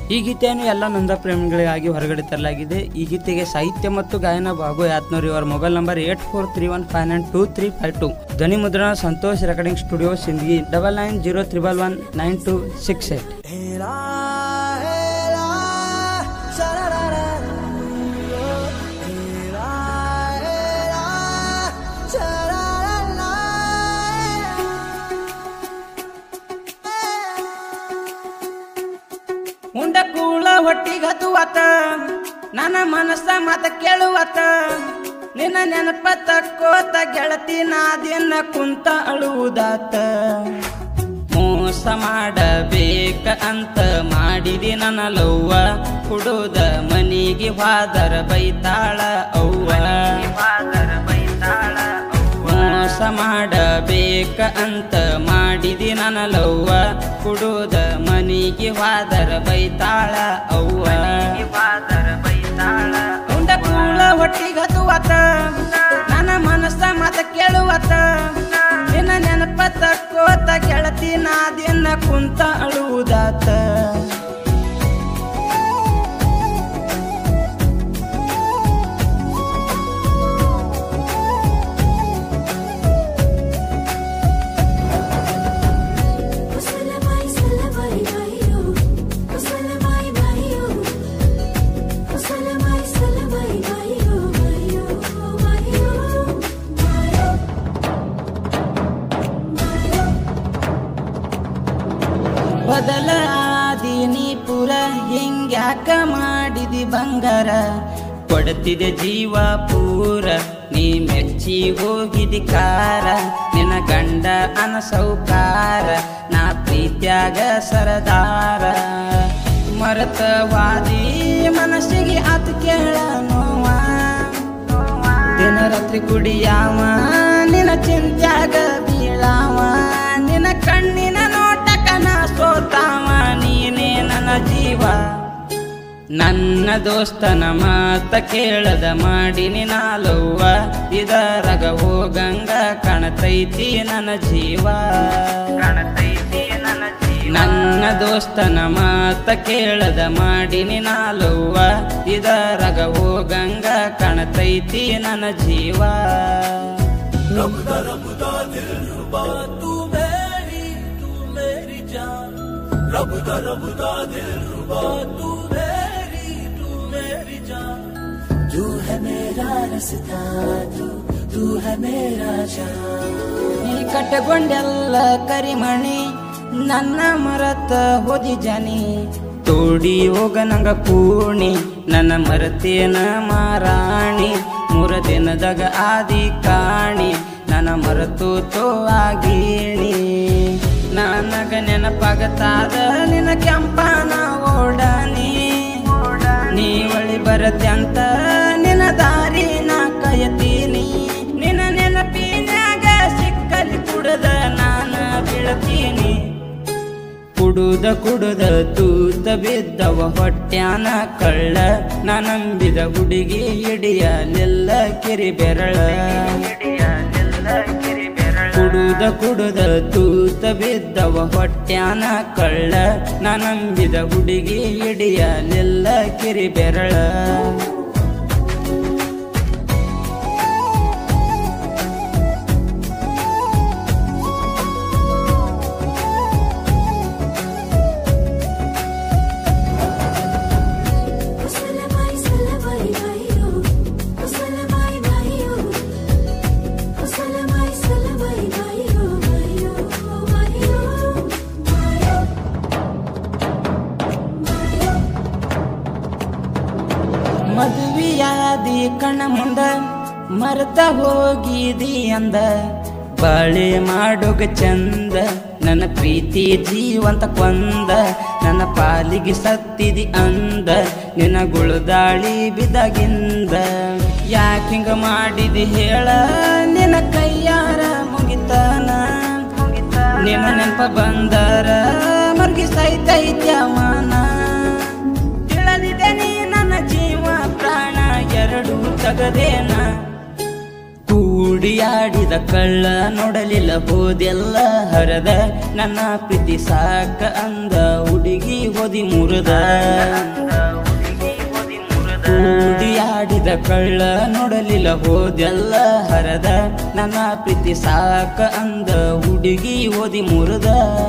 ಈ ಗೀತೆಯನ್ನು ಎಲ್ಲ ನಂದ ಪ್ರೇಮಿಗಳಿಗಾಗಿ ಹೊರಗಡೆ ತರಲಾಗಿದೆ ಈ ಗೀತೆಗೆ ಸಾಹಿತ್ಯ ಮತ್ತು ಗಾಯನ ಬಾಬು ಯಾತ್ನೂರ್ ಇವರ mobile number eight four three one five nine two three five two ಧ್ವನಿ ಮುದ್ರಣ Santosh recording studio Sindagi double nine zero triple one nine two six eight ಉಂಡ ಕೂಳ ಹೊಟ್ಟಿಗದುವತ ನನ್ನ ಮನಸ್ಸ ಮತ ಕೇಳುವತ ನಿನ್ನ ನೆನಪ ತಕ್ಕೋತ ಗೆಳತಿ ನಾದಿನ ಕುಂತ ಅಳುವುದಾತ ಮೋಸ ಮಾಡಬೇಕ ಅಂತ ಮಾಡಿದಿ ನನ್ನ ಲವ್ವ ಹುಡುದ ಮನಿಗೆ ವಾದರ ಬೈತಾಳ ಅವ್ವ ಮೋಸ ಮಾಡಬೇಕ ಅಂತ ಮಾಡಿದಿ ನನ್ನ ಲವ್ವ ಕುಡುದ ಮನಿಗೆ ವಾದರ ಬೈತಾಳ ಅವ್ವ ಉಂಡ ಕೂಳ ಹೊಟ್ಟಿಗದುವತ ನನ್ನ ಮನಸ್ಸ ಮತ ಕೇಳುವತ ನಿನ್ನ ನೆನಪ ತಕ್ಕೋತ ಗೆಳತಿ ನಾದಿನ ಕುಂತ ಅಳುವುದಾತ Usalamay salamay mayo Usalamay mayo Usalamay salamay mayo mayo mayo mayo ಬದಲಾದೀನಿ ಪುರ ಹಿಂಗ್ಯಾಕ ಮಾಡಿದಿ ಬಂಗಾರ ಕೊಡ್ತಿದೆ ಜೀವ ಪೂರ ನೀ ಮೆಚ್ಚಿ ಹೋಗಿದಿ ಕಾರ ನಿನ್ನ ಗಂಡ ಅನಸೌಕಾರ ನಾ ಪ್ರೀತ್ಯಾಗ ಸರದಾರ ಮರತವಾದಿ ಮನಸ್ಸಿಗೆ ಆತ ಕೇಳ ನೋವ ದಿನ ರಾತ್ರಿ ಕುಡಿಯಾವ ನಿನ್ನ ಚಿಂತ್ಯಾಗ ಬೀಳಾವ ನಿನ್ನ ಕಣ್ಣಿನ ನೋಟಕ ನಾ ಸೋತಾವ ನೀನೇ ನನ್ನ ಜೀವ ನನ್ನ ದೋಸ್ತನ ಮಾತ ಕೇಳದ ಮಾಡಿನಿ ನಾಲವ್ವ ಇದರಗ ಹೋಗಂಗ ಕಾಣತೈತಿ ನನ್ನ ಜೀವ ಕಾಣತೈತಿ ನನ್ನ ಜೀವ ನನ್ನ ದೋಸ್ತನ ಮಾತ ಕೇಳದ ಮಾಡಿನಿ ನಾಲವ್ವ ಇದರಗ ಹೋಗಂಗ ಕಾಣತೈತಿ ನನ್ನ ಜೀವ ನೀ ಕಟ್ಟಗೊಂಡೆಲ್ಲ ಕರಿಮಣಿ ನನ್ನ ಮರತ ಹೋದಿ ಜನಿ ತೋಡಿ ಹೋಗ ನಂಗ ಪೂರ್ಣಿ ನನ್ನ ಮರತೇನ ಮಾರಾಣಿ ಮೂರ ದಿನದಾಗ ಆದಿ ಕಾಣಿ ನನ್ನ ಮರತು ತೋ ಆಗೀಣಿ ನನಗ ನೆನಪಾಗತಾದ ನಿನ್ನ ಕೆಂಪನ ಓಡಾನಿ ನೀ ಒಳಿ ಬರತ್ಯಂತ ನಿನ್ನ ದಾರಿ ನಾ ಕಯತೀನಿ ನಿನ್ನ ನೆನಪಿನ್ಯಾಗ ಸಿಕ್ಕಲಿ ಕುಡದ ನಾನು ಬೀಳತೀನಿ ಕುಡುದ ಕುಡುದ ತೂತ ಬಿದ್ದವ ಹೊಟ್ಯಾನ ಕಳ್ಳ ನಾ ನಂಬಿದ ಹುಡುಗಿ ಹಿಡಿಯಲಿಲ್ಲ ಕಿರಿ ಬೆರಳ ಕುಡುದ ಕುಡುದ ತೂತ ಬಿದ್ದವ ಹೊಟ್ಯಾನ ಕಳ್ಳ ನಾ ನಂಬಿದ ಹುಡುಗಿ ಹಿಡಿಯಲಿಲ್ಲ ಕಿರಿ ಬೆರಳ Usalamay salamay mayo Usalamay mayo Usalamay salamay mayo mayo mayo mayo ಮದುವೆಯಾದಿ ಕಣ್ಣ ಮುಂದ ಮರ್ತ ಹೋಗಿದಿ ಅಂದ ಬಾಳೆ ಮಾಡೋಗ ಚಂದ ನನ್ನ ಪ್ರೀತಿ ಜೀವಂತ ಕೊಂದ ನನ್ನ ಪಾಲಿಗೆ ಸತ್ತಿದಿ ಅಂದ ನಿನ್ನ ಗುಳುದಾಳಿ ಬಿದ್ದಾಗಿಂದ ಯಾಕಿಂಗ ಮಾಡಿದಿ ಹೇಳ ನಿನ್ನ ಕೈಯಾರ ಮುಗಿತಾನ ನಿನ್ನ ನೆನಪ ಬಂದರ ಮರ್ಗಿ ಸೈತೈತ್ಯಮಾನ ತಿಳಿದಿದೆ ನೀ ನನ್ನ ಜೀವ ಪ್ರಾಣ ಎರಡು ತಗದೇನ ಕೂಡಿಯಾಡಿದ ಕಳ್ಳ ನೋಡಲಿಲ್ಲ ಹೋದೆಲ್ಲ ಹರದ ನನ್ನ ಪ್ರೀತಿ ಸಾಕ ಅಂದ ಹುಡುಗಿ ಹೋದಿ ಮುರದ ಕೂಡಿಯಾಡಿದ ಕಳ್ಳ ನೋಡಲಿಲ್ಲ ಹೋದೆಲ್ಲ ಹರದ ನನ್ನ ಪ್ರೀತಿ ಸಾಕ ಅಂದ ಹುಡುಗಿ ಓದಿ ಮುರದ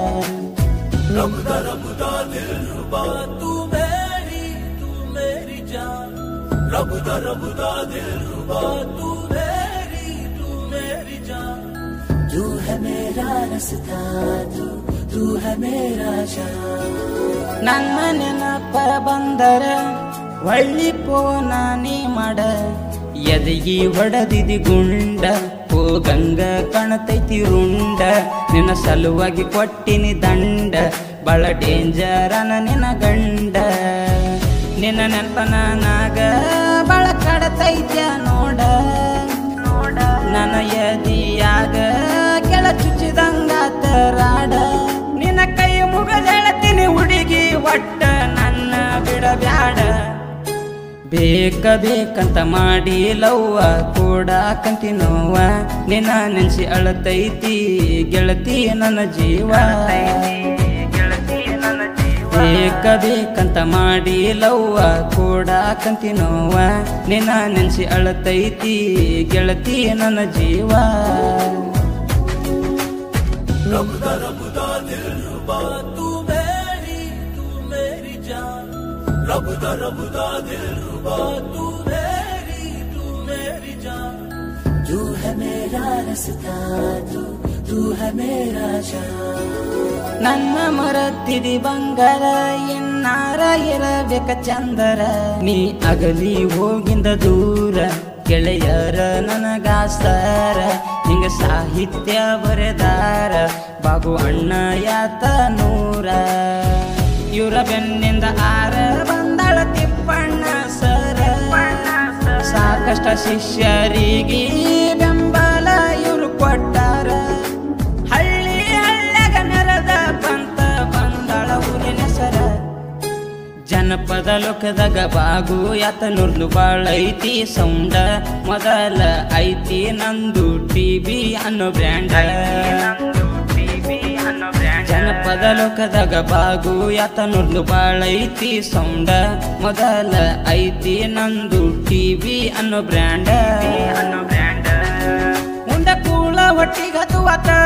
तू है मेरा रास्ता तू तू है मेरा जान ನನ್ನ ನೆನಪ ಬಂದರ ಒಳ್ಳಿ ಪೋನಾನಿ ಮಾಡ ಎದಗಿ ಹೊಡೆದಿದಿ ಗುಂಡ ಹೋಗಂಗ ಕಣತೈತಿ ರುಂಡ ನಿನ್ನ ಸಲುವಾಗಿ ಕೊಟ್ಟಿನಿ ದಂಡ ಬಳ ಡೇಂಜರನ ನಿನ್ನ ಗಂಡ ನಿನ್ನ ನೆನಪನ ನಾಗ ಬಳ ಕಡತೈತ್ಯ ನೋಡ ನನ್ನ ಎದಿಯಾಗ ಕೆಳ ಚುಚ್ಚಿದಂಗ ತರಾಡ ನಿನ್ನ ಕೈ ಮುಗದೆಳತೀನಿ ಹುಡುಗಿ ಒಟ್ಟ ನನ್ನ ಬಿಡಬ್ಯಾಡ ಬೇಕ ಬೇಕಂತ ಮಾಡಿ ಲವ್ವ ಕೂಡಾಕಂತಿ ನೋವ ನಿನ್ನ ನೆನ್ಸಿ ಅಳತೈತಿ ಗೆಳತಿ ನನ್ನ ಜೀವ ಬೇಕ ಬೇಕಂತ ಮಾಡಿ ಲವ್ವ ಕೂಡಾಕಂತಿ ನೋವ ನಿನ್ನ ನೆನ್ಸಿ ಅಳತೈತಿ ಗೆಳತಿ ನನ್ನ ಜೀವ तू है मेरा रास्ता तू तू है मेरा जान ನನ್ನ ಮರತಿದಿ ಬಂಗಾರ ಇನ್ನಾರ ಇರಬೇಕ ಚಂದರ ನೀ ಅಗಲಿ ಹೋಗಿಂದ ದೂರ ಗೆಳೆಯರ ನನಗಾಸ್ತಾರ ಹಿಂಗ ಸಾಹಿತ್ಯ ಬರೆದಾರ ಬಾಬು ಅಣ್ಣ ಯಾತ ನೂರ ಇವ್ರ ಬೆನ್ನಿಂದ ಆರ ಬಂದಳ ತಿಪ್ಪಣ್ಣ ಸರ ಸಾಕಷ್ಟ ಶಿಷ್ಯರಿಗೆ ಬೆಂಬಲ ಇವ್ರು ಕೊಟ್ಟಾರ ಹಳ್ಳಿ ಹಳ್ಳ್ಯಾಗ ನೆಲದ ಬಂತ ಬಂದಳ ಊರಿನ ಸರ ಜನಪದ ಲೋಕದಾಗ ಬಾಗು ಯಾತ ನುರ್ಲು ಬಾಳ ಐತಿ ಸೌಂಡ ಮೊದಲ ಐತಿ ನಂದು ಟಿವಿ ಅನ್ನೋ ಬ್ರ್ಯಾಂಡ ಜನಪದ ಲೋಕದಾಗ ಬಾಗು ಯಾತ ನುರ್ಲು ಬಾಳ ಐತಿ ಸೌಂಡ ಮೊದಲ ಐತಿ ನಂದು ಟಿವಿ ಅನ್ನೋ ಬ್ರ್ಯಾಂಡ ಉಂಡ ಕೂಳ ಹೊಟ್ಟಿಗದುವತ